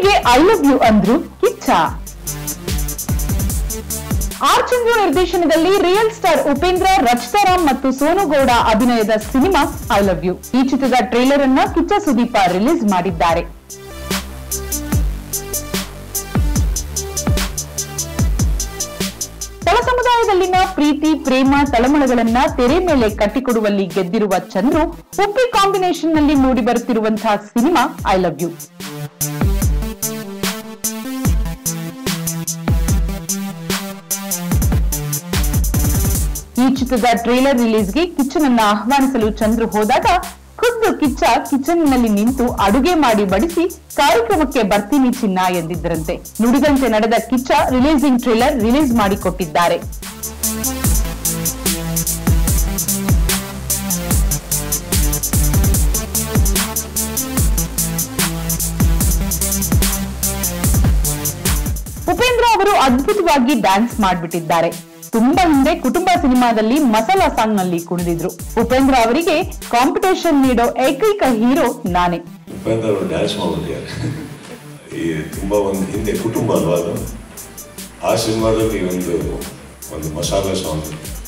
ಉಪ್ಪಿಗೆ I love you ಅಂದ್ರು Kichcha R Chandru ನಿರ್ದೇಶನದಲ್ಲಿ real star Upendra Rachita Ram ಮತ್ತು ಸೋನು ಗೌಡ ಅಭಿನಯದ ಸಿನಿಮಾ ಐ ಲವ್ ಯು ಈ ಚಿತ್ರದ ಟ್ರೇಲರ್ ಅನ್ನ ಕಿಚ್ಚ ಸುದೀಪ ರಿಲೀಸ್ ಮಾಡಿದ್ದಾರೆ ತಳ ಸಮುದಾಯದಲ್ಲಿನ ಪ್ರೀತಿ ಪ್ರೇಮ ತಳಮಳಗಳನ್ನ ತೆರೆ ಮೇಲೆ ಕಟ್ಟಿಕೊಡುವಲ್ಲಿ ಗೆದ್ದಿರುವ ಚಂದ್ರು ಉಪ್ಪಿ ಕಾಂಬಿನೇಷನ್ ನಲ್ಲಿ ಮೂಡಿ ಬರುತ್ತಿರುವಂತಹ ಸಿನಿಮಾ ಐ ಲವ್ ಯು ಈ ಚಿತ್ರದ ಟ್ರೇಲರ್ ರಿಲೀಸ್ಗೆ ಕಿಚನ್ ಅನ್ನ ಆಹ್ವಾನಿಸಲು ಚಂದ್ರು ಹೋದಾಗ ಖುದ್ದು ಕಿಚ್ಚ ಕಿಚನ್ನಲ್ಲಿ ನಿಂತು ಅಡುಗೆ ಮಾಡಿ ಬಡಿಸಿ ಕಾರ್ಯಕ್ರಮಕ್ಕೆ ಬರ್ತೀನಿ ಚಿನ್ನ ಎಂದಿದ್ದರಂತೆ ನುಡಿದಂತೆ ನಡೆದ ಕಿಚ್ಚ ರಿಲೀಸಿಂಗ್ ಟ್ರೇಲರ್ ರಿಲೀಸ್ ಮಾಡಿಕೊಟ್ಟಿದ್ದಾರೆ ಉಪೇಂದ್ರ ಅವರು ಅದ್ಭುತವಾಗಿ ಡ್ಯಾನ್ಸ್ ಮಾಡ್ಬಿಟ್ಟಿದ್ದಾರೆ ತುಂಬಾ ಹಿಂದೆ ಕುಟುಂಬ ಸಿನಿಮಾದಲ್ಲಿ ಮಸಾಲಾ ಸಾಂಗ್ ನಲ್ಲಿ ಕುಣಿದಿದ್ರು ಉಪೇಂದ್ರ ಅವರಿಗೆ ಕಾಂಪಿಟೇಷನ್ ನೀಡೋ ಏಕೈಕ ಹೀರೋ ನಾನೇ ಉಪೇಂದ್ರ ಅವರು ಡ್ಯಾನ್ಸ್ ಮಾಡ್ಬಿಟ್ಟಿದ್ದಾರೆ ಈ ತುಂಬ ಒಂದು ಹಿಂದೆ ಕುಟುಂಬ ಅಲ್ವಾ ಅದು ಆ ಸಿನಿಮಾದಲ್ಲಿ ಒಂದು ಒಂದು ಮಸಾಲ ಸಾಂಗ್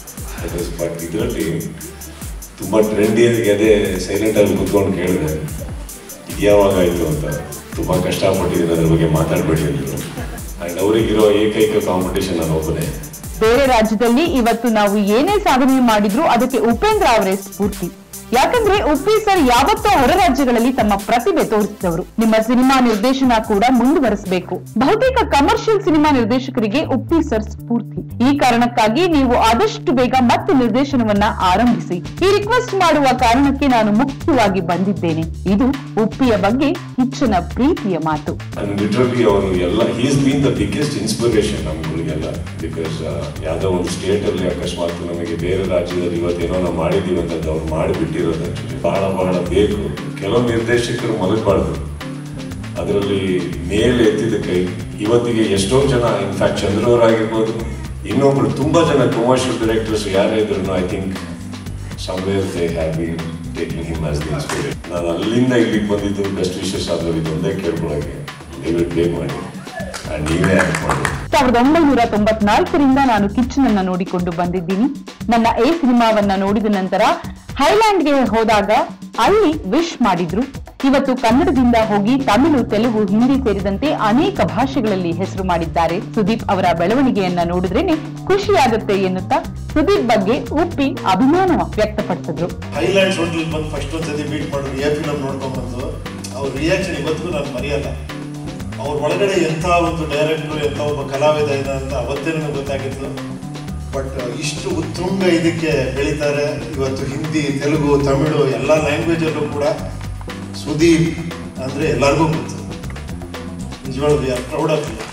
ಬಟ್ ಇದರಲ್ಲಿ ತುಂಬ ಟ್ರೆಂಡಿಯಾಗಿ ಅದೇ ಸೈಲೆಂಟಾಗಿ ಕುತ್ಕೊಂಡು ಕೇಳಿದೆ ಇದು ಯಾವಾಗ ಆಯಿತು ಅಂತ ತುಂಬ ಕಷ್ಟಪಟ್ಟಿದ್ದೀನಿ ಅದ್ರ ಬಗ್ಗೆ ಮಾತಾಡಬೇಡಿ ಅಂದರು ಆ್ಯಂಡ್ ಅವರಿಗಿರೋ ಏಕೈಕ ಕಾಂಪಿಟೇಷನ್ ನಾನು ಒಬ್ಬನೇ ಬೇರೆ ರಾಜ್ಯದಲ್ಲಿ ಇವತ್ತು ನಾವು ಏನೇ ಸಾಧನೆ ಮಾಡಿದ್ರು ಅದಕ್ಕೆ ಉಪೇಂದ್ರ ಅವರೇ ಸ್ಫೂರ್ತಿ ಯಾಕಂದ್ರೆ ಉಪ್ಪಿ ಸರ್ ಯಾವತ್ತೋ ಹೊರ ರಾಜ್ಯಗಳಲ್ಲಿ ತಮ್ಮ ಪ್ರತಿಭೆ ತೋರಿಸಿದವರು ನಿಮ್ಮ ಸಿನಿಮಾ ನಿರ್ದೇಶನ ಕೂಡ ಮುಂದುವರಿಸಬೇಕು ಬಹುತೇಕ ಕಮರ್ಷಿಯಲ್ ಸಿನಿಮಾ ನಿರ್ದೇಶಕರಿಗೆ ಉಪ್ಪಿ ಸರ್ ಸ್ಫೂರ್ತಿ ಈ ಕಾರಣಕ್ಕಾಗಿ ನೀವು ಆದಷ್ಟು ಬೇಗ ಮತ್ತೆ ನಿರ್ದೇಶನವನ್ನ ಆರಂಭಿಸಿ ಈ ರಿಕ್ವೆಸ್ಟ್ ಮಾಡುವ ಕಾರಣಕ್ಕೆ ನಾನು ಮುಖ್ಯವಾಗಿ ಬಂದಿದ್ದೇನೆ ಇದು ಉಪ್ಪಿಯ ಬಗ್ಗೆ ಕಿಚ್ಚನ ಪ್ರೀತಿಯ ಮಾತು ಅಂಡ್ ಲಿಟ್ರಲಿ ಅವರು ಎಲ್ಲ is been the biggest inspiration ನಮ್ಗಳಿಗೆಲ್ಲ ಬಿಕಾಸ್ ಯಾವುದೋ ಒಂದು ಸ್ಟೇಟ್ ಅಲ್ಲಿ ಅಕಸ್ಮಾತ್ ನಮಗೆ ಬೇರೆ ರಾಜ್ಯದಲ್ಲಿ ಇವತ್ತೇನೋ ನಾವು ಮಾಡಿದೀವಿ ಅಂತ ಅವ್ರು ಮಾಡಿಬಿಟ್ಟಿರೋದು ಆಕ್ಚುಲಿ ಬಹಳ ಬಹಳ ಬೇಕು ಕೆಲವು ನಿರ್ದೇಶಕರು ಮಲಗಬಾರ್ದು ಅದರಲ್ಲಿ ಮೇಲೆ ಎತ್ತಿದ ಕೈ ಇವತ್ತಿಗೆ ಎಷ್ಟೋ ಜನ ಇನ್ಫ್ಯಾಕ್ಟ್ ಚಂದ್ರವರಾಗಿರ್ಬೋದು ಇನ್ನೊಬ್ರು ತುಂಬಾ ಜನ ಕಮರ್ಷಿಯಲ್ ಡೈರೆಕ್ಟರ್ಸ್ ಯಾರೇ ಇದ್ರು I think somewhere they have been taking him as the inspiration ನಾನು ಅಲ್ಲಿಂದ ಇಲ್ಲಿಗೆ ಬಂದಿದ್ದು ಬೆಸ್ಟ್ ವಿಶೇಷ ಆದರೂ ಇದೊಂದೇ ಕೇಳ್ಕೊಳಕ್ಕೆ ದಯವಿಟ್ಟು ಪೇ ಮಾಡಿ ಆ್ಯಂಡ್ ನೀವೇ ಆ್ಯಕ್ಟ್ ಮಾಡಿ ಸಾವಿರದ ಒಂಬೈನೂರ ತೊಂಬತ್ನಾಲ್ಕರಿಂದ ನಾನು ಕಿಚನ್ ಅನ್ನ ನೋಡಿಕೊಂಡು ಬಂದಿದ್ದೀನಿ ನನ್ನ ಎ ಸಿನಿಮಾವನ್ನ ನೋಡಿದ ನಂತರ ಹೈಲ್ಯಾಂಡ್ಗೆ ಹೋದಾಗ ಅಲ್ಲಿ ವಿಶ್ ಮಾಡಿದ್ರು ಇವತ್ತು ಕನ್ನಡದಿಂದ ಹೋಗಿ ತಮಿಳು ತೆಲುಗು ಹಿಂದಿ ಸೇರಿದಂತೆ ಅನೇಕ ಭಾಷೆಗಳಲ್ಲಿ ಹೆಸರು ಮಾಡಿದ್ದಾರೆ ಸುದೀಪ್ ಅವರ ಬೆಳವಣಿಗೆಯನ್ನ ನೋಡಿದ್ರೇನೆ ಖುಷಿಯಾಗುತ್ತೆ ಎನ್ನುತ್ತಾ ಸುದೀಪ್ ಬಗ್ಗೆ ಉಪ್ಪಿ ಅಭಿಮಾನ ವ್ಯಕ್ತಪಡಿಸಿದ್ರು ಹೈಲ್ಯಾಂಡ್ಸ್ ಹೋಟೆಲ್ ಬಂದು ಫಸ್ಟ್ ಒಂದ್ಸತಿ ಮೀಟ್ ಮಾಡಿದ್ರು ಎ ಫಿಲಮ್ ನೋಡ್ಕೊಂಡ್ ಬಂದು ಅವ್ರ ರಿಯಾಕ್ಷನ್ ಇವತ್ತಿಗೂ ನಾನು ಮರೆಯಲ್ಲ ಅವ್ರ ಒಳಗಡೆ ಎಂಥ ಒಂದು ಡೈರೆಕ್ಟ್ರು ಎಂಥ ಒಬ್ಬ ಕಲಾವಿದ ಇದೆ ಅಂತ ಅವತ್ತೇ ನನಗೆ ಗೊತ್ತಾಗಿತ್ತು ಬಟ್ ಇಷ್ಟು ಉತ್ತುಂಗ ಇದಕ್ಕೆ ಬೆಳೀತಾರೆ ಇವತ್ತು ಹಿಂದಿ ತೆಲುಗು ತಮಿಳು ಎಲ್ಲ ಲ್ಯಾಂಗ್ವೇಜಲ್ಲೂ ಕೂಡ ಸುದೀಪ್ ಅಂದರೆ ಎಲ್ಲರಿಗೂ ಗೊತ್ತು ನಿಜವಾಗ್ಲೂ we are proud of you